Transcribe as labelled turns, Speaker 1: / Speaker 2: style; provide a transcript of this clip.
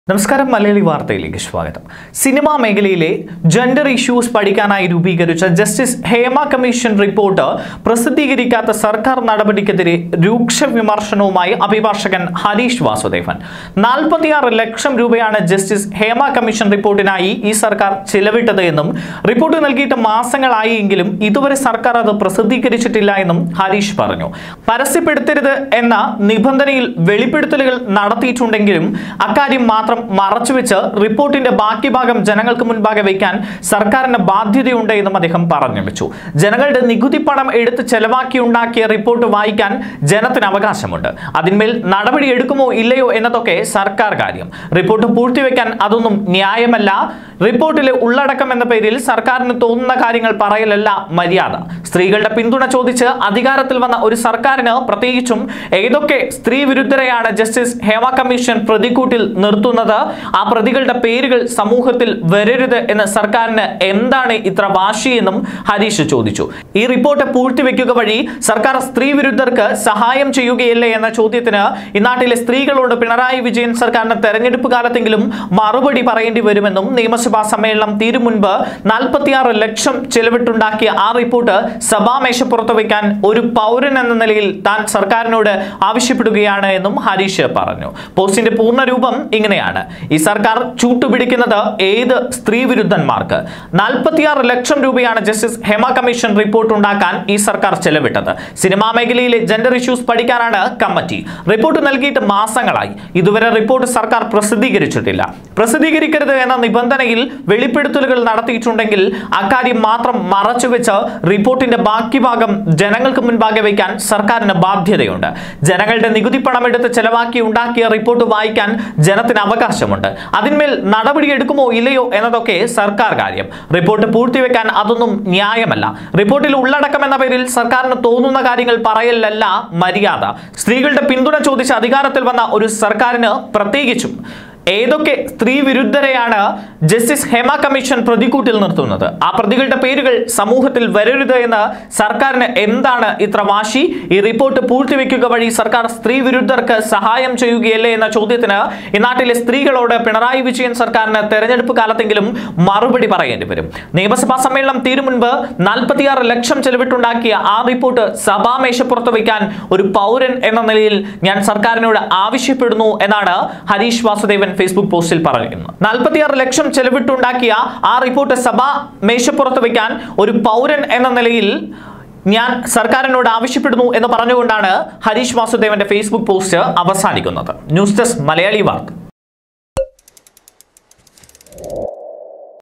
Speaker 1: നമസ്കാരം മലയാളി വാർത്തയിലേക്ക് സ്വാഗതം സിനിമാ മേഖലയിലെ ജെൻഡർ ഇഷ്യൂസ് പഠിക്കാനായി രൂപീകരിച്ച ജസ്റ്റിസ് ഹേമ കമ്മീഷൻ റിപ്പോർട്ട് പ്രസിദ്ധീകരിക്കാത്ത സർക്കാർ നടപടിക്കെതിരെ രൂക്ഷ വിമർശനവുമായി അഭിഭാഷകൻ ഹരീഷ് വാസുദേവൻ നാൽപ്പത്തിയാറ് ലക്ഷം രൂപയാണ് ജസ്റ്റിസ് ഹേമ കമ്മീഷൻ റിപ്പോർട്ടിനായി ഈ സർക്കാർ ചിലവിട്ടത് എന്നും റിപ്പോർട്ട് നൽകിയിട്ട് മാസങ്ങളായി എങ്കിലും ഇതുവരെ സർക്കാർ അത് പ്രസിദ്ധീകരിച്ചിട്ടില്ല എന്നും ഹരീഷ് പറഞ്ഞു പരസ്യപ്പെടുത്തരുത് എന്ന നിബന്ധനയിൽ വെളിപ്പെടുത്തലുകൾ നടത്തിയിട്ടുണ്ടെങ്കിലും അക്കാര്യം മാത്രം മറച്ചുവെച്ച് റിപ്പോർട്ടിന്റെ ബാക്കി ഭാഗം ജനങ്ങൾക്ക് മുൻപാകെ വയ്ക്കാൻ സർക്കാരിന് ബാധ്യതയുണ്ട് എന്നും അദ്ദേഹം പറഞ്ഞു വെച്ചു ജനങ്ങളുടെ നികുതി പണം എടുത്ത് ചെലവാക്കി ഉണ്ടാക്കിയ റിപ്പോർട്ട് വായിക്കാൻ ജനത്തിന് അവകാശമുണ്ട് അതിന്മേൽ നടപടി എടുക്കുമോ ഇല്ലയോ എന്നതൊക്കെ സർക്കാർ കാര്യം റിപ്പോർട്ട് പൂഴ്ത്തിവെക്കാൻ അതൊന്നും ന്യായമല്ല റിപ്പോർട്ടിലെ ഉള്ളടക്കം എന്ന പേരിൽ സർക്കാരിന് തോന്നുന്ന കാര്യങ്ങൾ പറയലല്ല മര്യാദ സ്ത്രീകളുടെ പിന്തുണ ചോദിച്ച് അധികാരത്തിൽ വന്ന ഒരു സർക്കാരിന് പ്രത്യേകിച്ചും ഏതൊക്കെ സ്ത്രീ വിരുദ്ധരെയാണ് ജസ്റ്റിസ് ഹേമ കമ്മീഷൻ പ്രതിക്കൂട്ടിൽ നിർത്തുന്നത് ആ പ്രതികളുടെ പേരുകൾ സമൂഹത്തിൽ വരരുത് എന്ന് സർക്കാരിന് എന്താണ് ഇത്ര വാശിയെന്നും ഹരീഷ് ചോദിച്ചു ഈ റിപ്പോർട്ട് പൂഴ്ത്തിവെക്കുക വഴി സർക്കാർ സ്ത്രീ വിരുദ്ധർക്ക് സഹായം ചെയ്യുകയല്ലേ എന്ന ചോദ്യത്തിന് ഈ നാട്ടിലെ സ്ത്രീകളോട് പിണറായി വിജയൻ സർക്കാരിന് തെരഞ്ഞെടുപ്പ് കാലത്തെങ്കിലും മറുപടി പറയേണ്ടി വരുമെന്നും നിയമസഭാ സമ്മേളനം തീരും മുൻപ് നാൽപ്പത്തിയാറ് ലക്ഷം ചെലവിട്ടുണ്ടാക്കിയ ആ റിപ്പോർട്ട് സഭാമേശപ്പുറത്ത് വയ്ക്കാൻ ഒരു പൗരൻ എന്ന നിലയിൽ താൻ സർക്കാരിനോട് ആവശ്യപ്പെടുകയാണ് എന്നും ഹരീഷ് പറഞ്ഞു പോസ്റ്റിന്റെ പൂർണ്ണ രൂപം ഇങ്ങനെയാണ് ഈ സർക്കാർ ചൂട്ടുപിടിക്കുന്നത് ഏത് സ്ത്രീ വിരുദ്ധന്മാർക്ക് നാൽപ്പത്തിയാറ് ലക്ഷം രൂപയാണ് ജസ്റ്റിസ് ഹേമ കമ്മീഷൻ റിപ്പോർട്ട് ഉണ്ടാക്കാൻ ഈ സർക്കാർ ചെലവിട്ടത് സിനിമാ മേഖലയിലെ ജെൻഡർ ഇഷ്യൂസ് പഠിക്കാനാണ് കമ്മിറ്റി റിപ്പോർട്ട് നൽകിയിട്ട് മാസങ്ങളായി ഇതുവരെ റിപ്പോർട്ട് സർക്കാർ പ്രസിദ്ധീകരിച്ചിട്ടില്ല പ്രസിദ്ധീകരിക്കരുത് എന്ന നിബന്ധനയിൽ വെളിപ്പെടുത്തലുകൾ നടത്തിയിട്ടുണ്ടെങ്കിൽ അക്കാര്യം മാത്രം മറച്ചുവെച്ച് റിപ്പോർട്ടിന്റെ ബാക്കി ഭാഗം ജനങ്ങൾക്ക് മുൻപാകെ വയ്ക്കാൻ സർക്കാരിന് ബാധ്യതയുണ്ട് ജനങ്ങളുടെ നികുതി പണമെടുത്ത് ചെലവാക്കി ഉണ്ടാക്കിയ റിപ്പോർട്ട് വായിക്കാൻ ജനത്തിന് അവകാശമുണ്ട് അതിന്മേൽ നടപടി എടുക്കുമോ ഇല്ലയോ എന്നതൊക്കെ സർക്കാർ കാര്യം റിപ്പോർട്ട് പൂഴ്ത്തിവെക്കാൻ അതൊന്നും ന്യായമല്ല റിപ്പോർട്ടിൽ ഉള്ളടക്കം എന്ന പേരിൽ സർക്കാരിന് തോന്നുന്ന കാര്യങ്ങൾ പറയലല്ല മര്യാദ സ്ത്രീകളുടെ പിന്തുണ ചോദിച്ച് അധികാരത്തിൽ വന്ന ഒരു സർക്കാരിന് പ്രത്യേകിച്ചും ഏതൊക്കെ സ്ത്രീ വിരുദ്ധരെയാണ് ജസ്റ്റിസ് ഹേമ കമ്മീഷൻ പ്രതിക്കൂട്ടിൽ നിർത്തുന്നത് ആ പ്രതികളുടെ പേരുകൾ സമൂഹത്തിൽ വരരുത് എന്ന് സർക്കാരിന് എന്താണ് ഇത്ര വാശി ഈ റിപ്പോർട്ട് പൂഴ്ത്തിവെക്കുക വഴി സർക്കാർ സ്ത്രീ വിരുദ്ധർക്ക് സഹായം ചെയ്യുകയല്ലേ എന്ന ചോദ്യത്തിന് ഈ നാട്ടിലെ സ്ത്രീകളോട് പിണറായി വിജയൻ സർക്കാരിന് തെരഞ്ഞെടുപ്പ് കാലത്തെങ്കിലും മറുപടി പറയേണ്ടി വരും നിയമസഭാ സമ്മേളനം തീരും മുൻപ് നാൽപ്പത്തിയാറ് ലക്ഷം ചെലവിട്ടുണ്ടാക്കിയ ആ റിപ്പോർട്ട് സഭാമേശപ്പുറത്ത് വയ്ക്കാൻ ഒരു പൗരൻ എന്ന നിലയിൽ ഞാൻ സർക്കാരിനോട് ആവശ്യപ്പെടുന്നു എന്നാണ് ഹരീഷ് വാസുദേവൻ ഫേസ്ബുക്ക് പോസ്റ്റിൽ പറയുന്നത് നാൽപ്പത്തിയാറ് ലക്ഷം ചെലവിട്ടുണ്ടാക്കിയ ആ റിപ്പോർട്ട് സഭാ മേശപ്പുറത്ത് വയ്ക്കാൻ ഒരു പൗരൻ എന്ന നിലയിൽ ഞാൻ സർക്കാരിനോട് ആവശ്യപ്പെടുന്നു എന്ന് പറഞ്ഞുകൊണ്ടാണ് ഹരീഷ് വാസുദേവന്റെ ഫേസ്ബുക്ക് പോസ്റ്റ് അവസാനിക്കുന്നത് ന്യൂസ് ഡെസ്ക് മലയാളി വാർത്ത